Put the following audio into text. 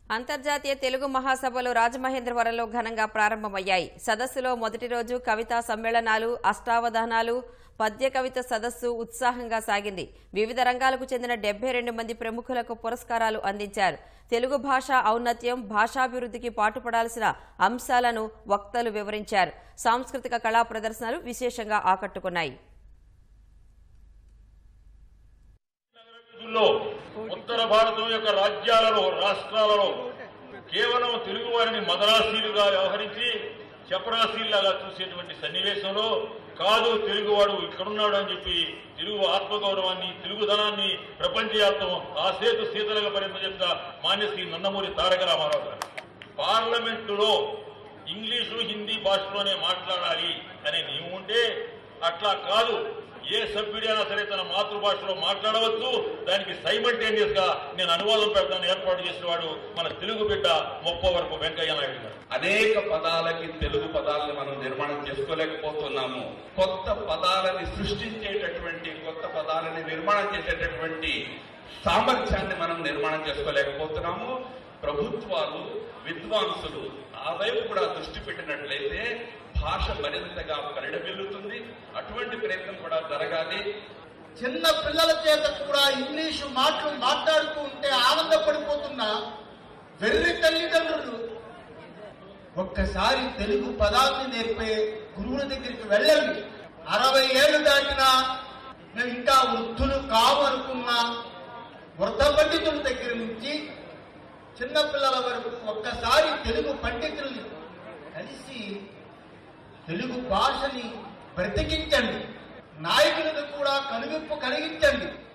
అంతర్జాతీయ తెలుగు మహాసభలు రాజమహేంద్రవరంలో ఘనంగా ప్రారంభమయ్యాయి సదస్సులో మొదటి రోజు కవితా సమ్మేళనాలు అష్టావధానాలు పద్య కవిత సదస్సు ఉత్సాహంగా సాగింది వివిధ రంగాలకు చెందిన డెబ్బై రెండు మంది ప్రముఖులకు పురస్కారాలు అందించారు తెలుగు భాష ఔన్నత్యం భాషాభివృద్ధికి పాటుపడాల్సిన అంశాలను వక్తలు వివరించారు సాంస్కృతిక కళా ప్రదర్శనలు విశేషంగా ఆకట్టుకున్నాయి రోజుల్లో ఉత్తర భారతం యొక్క రాజ్యాలలో రాష్ట్రాలలో కేవలం తెలుగు వారిని మదరాసీలుగా వ్యవహరించి చపరాసీల్లాగా చూసేటువంటి సన్నివేశంలో కాదు తెలుగువాడు ఇక్కడున్నాడు అని చెప్పి తెలుగు ఆత్మగౌరవాన్ని తెలుగుదనాన్ని ప్రపంచవ్యాప్తం ఆ సేతు శీతలుగా పరిమిత మాన్యశ్రీ నందమూరి తారక రామారావు గారు పార్లమెంటులో ఇంగ్లీషు హిందీ భాషలోనే మాట్లాడాలి అనే నియమం ఉంటే అట్లా కాదు ఏ సభ్యుడైనా సరే తన మాతృభాషలో మాట్లాడవచ్చు దానికి సైమల్టేనియస్ గా నేను అనువాదం పెడతాను ఏర్పాటు చేసిన వాడు మన తెలుగు బిడ్డ మొప్ప వరకు వెంకయ్య నాయుడు గారు అనేక పదాలకి తెలుగు పదాలను మనం నిర్మాణం చేసుకోలేకపోతున్నాము కొత్త పదాలని సృష్టించేటటువంటి కొత్త పదాలని నిర్మాణం చేసేటటువంటి సామర్థ్యాన్ని మనం నిర్మాణం చేసుకోలేకపోతున్నాము ప్రభుత్వాలు విద్వాంసులు ఆ వైపు కూడా దృష్టి పెట్టినట్లయితే భాష మరింతగా పరిడమిల్లుతుంది అటువంటి ప్రయత్నం కూడా జరగాలి చిన్న పిల్లల చేత కూడా ఇంగ్లీషు మాటలు మాట్లాడుతూ ఉంటే ఆనందపడిపోతున్న వెర్రి తల్లిదండ్రులు ఒక్కసారి తెలుగు పదాన్ని నేర్పే గురువుల దగ్గరికి వెళ్ళండి అరవై ఏళ్ళు దాటినా మేము ఇంకా వృద్ధులు కావు అనుకున్నా వృద్ధ పండితుల దగ్గర నుంచి చిన్నపిల్లల వరకు ఒక్కసారి తెలుగు పండితుల్ని కలిసి తెలుగు భాషని బ్రతికించండి నాయకులకు కూడా కనువిప్పు కలిగించండి